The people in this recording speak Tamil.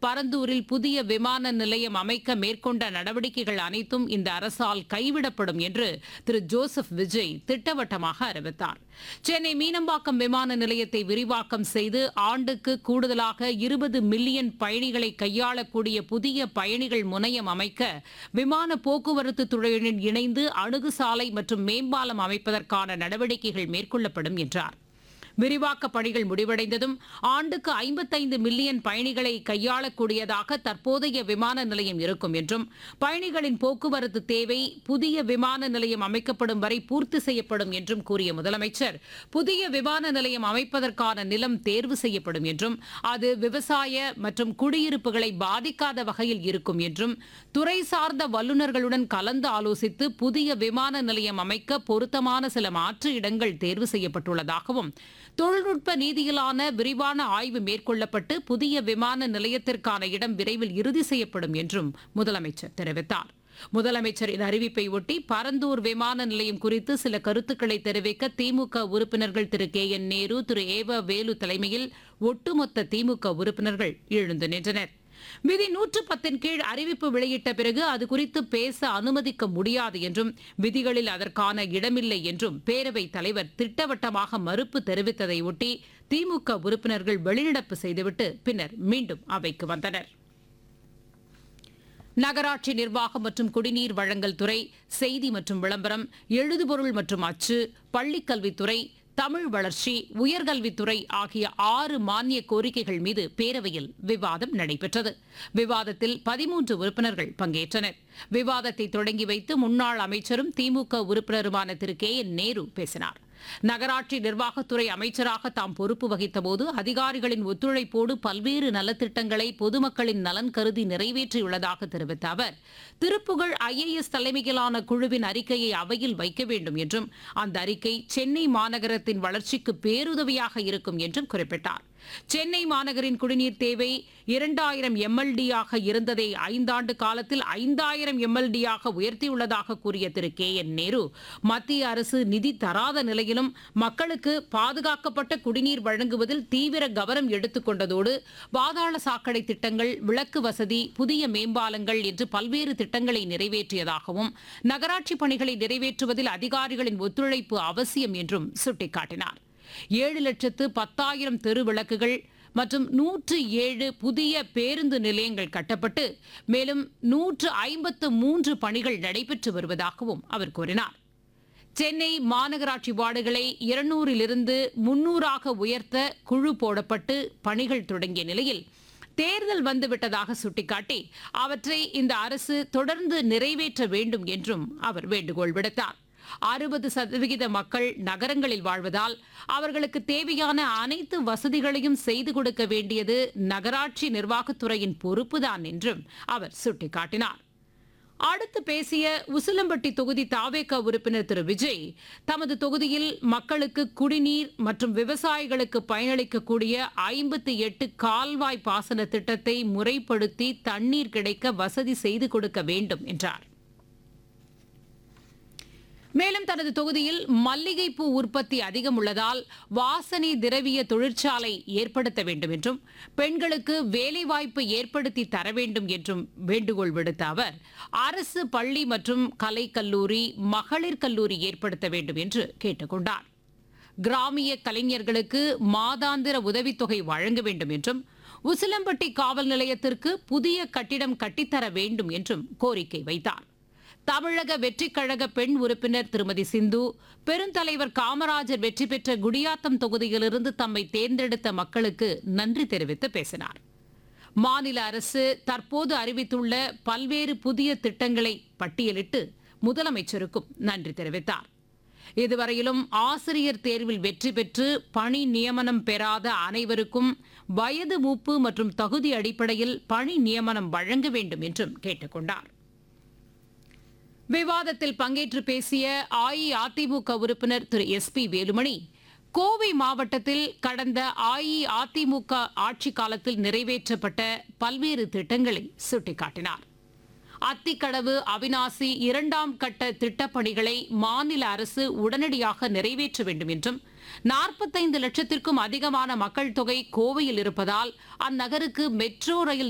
பரந்தூரில் புதிய விமான நிலையம் அமைக்க மேற்கொண்ட நடவடிக்கைகள் அனைத்தும் இந்த அரசால் கைவிடப்படும் என்று திரு ஜோசப் விஜய் திட்டவட்டமாக அறிவித்தார் சென்னை மீனம்பாக்கம் விமான நிலையத்தை விரிவாக்கம் செய்து ஆண்டுக்கு கூடுதலாக இருபது மில்லியன் பயணிகளை கையாளக்கூடிய புதிய பயணிகள் முனையம் அமைக்க விமான போக்குவரத்து துறையுடன் இணைந்து அணுகுசாலை மற்றும் மேம்பாலம் அமைப்பதற்கான நடவடிக்கைகள் மேற்கொள்ளப்படும் என்றார் விரிவாக்க பணிகள் முடிவடைந்ததும் ஆண்டுக்கு ஐம்பத்தைந்து மில்லியன் பயணிகளை கையாளக்கூடியதாக தற்போதைய விமான நிலையம் இருக்கும் என்றும் பயணிகளின் போக்குவரத்து தேவை புதிய விமான நிலையம் அமைக்கப்படும் வரை பூர்த்தி செய்யப்படும் என்றும் கூறிய முதலமைச்சர் புதிய விமான நிலையம் அமைப்பதற்கான நிலம் தேர்வு செய்யப்படும் என்றும் அது விவசாய மற்றும் குடியிருப்புகளை பாதிக்காத வகையில் இருக்கும் என்றும் துறை சார்ந்த வல்லுநர்களுடன் கலந்து ஆலோசித்து புதிய விமான நிலையம் அமைக்க பொருத்தமான சில மாற்று இடங்கள் தேர்வு செய்யப்பட்டுள்ளதாகவும் தொழில்நுட்ப நீதியிலான விரிவான ஆய்வு மேற்கொள்ளப்பட்டு புதிய விமான நிலையத்திற்கான இடம் விரைவில் இறுதி செய்யப்படும் என்றும் முதலமைச்சர் தெரிவித்தார் முதலமைச்சரின் அறிவிப்பை ஒட்டி பரந்தூர் விமான நிலையம் குறித்து சில கருத்துக்களை தெரிவிக்க திமுக உறுப்பினர்கள் திரு கே என் நேரு திரு ஏவ வேலு தலைமையில் ஒட்டுமொத்த திமுக உறுப்பினர்கள் எழுந்து நின்றனர் விதி நூற்று பத்தின் கீழ் அறிவிப்பு வெளியிட்ட பிறகு அது குறித்து பேச அனுமதிக்க முடியாது என்றும் விதிகளில் அதற்கான இடமில்லை என்றும் பேரவைத் தலைவர் திட்டவட்டமாக மறுப்பு தெரிவித்ததை ஒட்டி திமுக உறுப்பினர்கள் வெளிநடப்பு செய்துவிட்டு பின்னர் மீண்டும் அவைக்கு வந்தனர் நகராட்சி நிர்வாகம் மற்றும் குடிநீர் வழங்கல் துறை செய்தி மற்றும் விளம்பரம் எழுதுபொருள் மற்றும் அச்சு பள்ளிக்கல்வித்துறை தமிழ் வளர்ச்சி உயர்கல்வித்துறை ஆகிய ஆறு மானிய கோரிக்கைகள் மீது பேரவையில் விவாதம் நடைபெற்றது விவாதத்தில் பதிமூன்று உறுப்பினர்கள் பங்கேற்றனர் விவாதத்தை தொடங்கி வைத்து முன்னாள் அமைச்சரும் திமுக உறுப்பினருமான திரு கே என் நேரு பேசினார் நகராட்சி நிர்வாகத்துறை அமைச்சராக தாம் பொறுப்பு வகித்தபோது அதிகாரிகளின் ஒத்துழைப்போடு பல்வேறு நலத்திட்டங்களை பொதுமக்களின் நலன் கருதி நிறைவேற்றியுள்ளதாக தெரிவித்த அவர் திருப்புகழ் ஐஏஎஸ் தலைமையிலான குழுவின் அறிக்கையை அவையில் வைக்க வேண்டும் என்றும் அந்த அறிக்கை சென்னை மாநகரத்தின் வளர்ச்சிக்கு பேருதவியாக இருக்கும் என்றும் குறிப்பிட்டார் சென்னை மாநகரின் குடிநீர் தேவை இரண்டாயிரம் எம்எல்டியாக இருந்ததை ஐந்தாண்டு காலத்தில் ஐந்தாயிரம் எம்எல்டியாக உயர்த்தியுள்ளதாக கூறிய திரு கே என் நேரு மத்திய அரசு நிதி தராத நிலையிலும் மக்களுக்கு பாதுகாக்கப்பட்ட குடிநீர் வழங்குவதில் தீவிர கவனம் எடுத்துக்கொண்டதோடு பாதாள சாக்கடை திட்டங்கள் விளக்கு வசதி புதிய மேம்பாலங்கள் என்று பல்வேறு திட்டங்களை நிறைவேற்றியதாகவும் நகராட்சி பணிகளை நிறைவேற்றுவதில் அதிகாரிகளின் ஒத்துழைப்பு அவசியம் என்றும் சுட்டிக்காட்டினார் ஏழு லட்சத்து பத்தாயிரம் தெரு விளக்குகள் மற்றும் நூற்று ஏழு புதிய பேருந்து நிலையங்கள் கட்டப்பட்டு மேலும் நூற்று ஐம்பத்து மூன்று பணிகள் நடைபெற்று வருவதாகவும் அவர் கூறினார் சென்னை மாநகராட்சி வார்டுகளை இருநூறிலிருந்து முன்னூறாக உயர்த்த குழு போடப்பட்டு பணிகள் தொடங்கிய நிலையில் தேர்தல் வந்துவிட்டதாக சுட்டிக்காட்டி அவற்றை இந்த அரசு தொடர்ந்து நிறைவேற்ற வேண்டும் என்றும் அவர் வேண்டுகோள் விடுத்தார் அறுபது சதவிகித மக்கள் நகரங்களில் வாழ்வதால் அவர்களுக்கு தேவையான அனைத்து வசதிகளையும் செய்து கொடுக்க வேண்டியது நகராட்சி நிர்வாகத்துறையின் பொறுப்புதான் என்றும் அவர் சுட்டிக்காட்டினார் அடுத்து பேசிய உசிலம்பட்டி தொகுதி தாவேக உறுப்பினர் திரு விஜய் தமது தொகுதியில் மக்களுக்கு குடிநீர் மற்றும் விவசாயிகளுக்கு பயனளிக்கக்கூடிய ஐம்பத்தி எட்டு கால்வாய் பாசன திட்டத்தை முறைப்படுத்தி தண்ணீர் கிடைக்க வசதி செய்து கொடுக்க வேண்டும் என்றார் மேலும் தனது தொகுதியில் மல்லிகைப்பூ உற்பத்தி அதிகம் உள்ளதால் வாசனை திரவிய தொழிற்சாலை ஏற்படுத்த வேண்டும் என்றும் பெண்களுக்கு வேலைவாய்ப்பு ஏற்படுத்தி தர வேண்டும் என்றும் வேண்டுகோள் விடுத்த அவர் அரசு பள்ளி மற்றும் கலை கல்லூரி மகளிர் கல்லூரி ஏற்படுத்த வேண்டும் என்று கேட்டுக்கொண்டார் கிராமிய கலைஞர்களுக்கு மாதாந்திர உதவித்தொகை வழங்க வேண்டும் என்றும் உசிலம்பட்டி காவல் நிலையத்திற்கு புதிய கட்டிடம் கட்டித்தர வேண்டும் என்றும் கோரிக்கை வைத்தார் தமிழக வெற்றிக் கழக பெண் உறுப்பினர் திருமதி சிந்து பெருந்தலைவர் காமராஜர் வெற்றி பெற்ற குடியாத்தம் தொகுதியிலிருந்து தம்மை தேர்ந்தெடுத்த மக்களுக்கு நன்றி தெரிவித்து பேசினார் மாநில அரசு தற்போது அறிவித்துள்ள பல்வேறு புதிய திட்டங்களை பட்டியலிட்டு முதலமைச்சருக்கும் நன்றி தெரிவித்தார் இதுவரையிலும் ஆசிரியர் தேர்வில் வெற்றி பெற்று பணி நியமனம் பெறாத அனைவருக்கும் வயது மூப்பு மற்றும் தகுதி அடிப்படையில் பணி நியமனம் வழங்க வேண்டும் என்றும் கேட்டுக்கொண்டார் விவாதத்தில் பங்கேற்று பேசிய அஇஅதிமுக உறுப்பினர் திரு எஸ் பி வேலுமணி கோவை மாவட்டத்தில் கடந்த அஇஅதிமுக ஆட்சி காலத்தில் நிறைவேற்றப்பட்ட பல்வேறு திட்டங்களை சுட்டிக்காட்டினார் அத்திக்கடவு அவினாசி இரண்டாம் கட்ட திட்டப்பணிகளை மாநில அரசு உடனடியாக நிறைவேற்ற வேண்டும் என்றும் நாற்பத்தைந்து லட்சத்திற்கும் அதிகமான மக்கள் தொகை கோவையில் இருப்பதால் அந்நகருக்கு மெட்ரோ ரயில்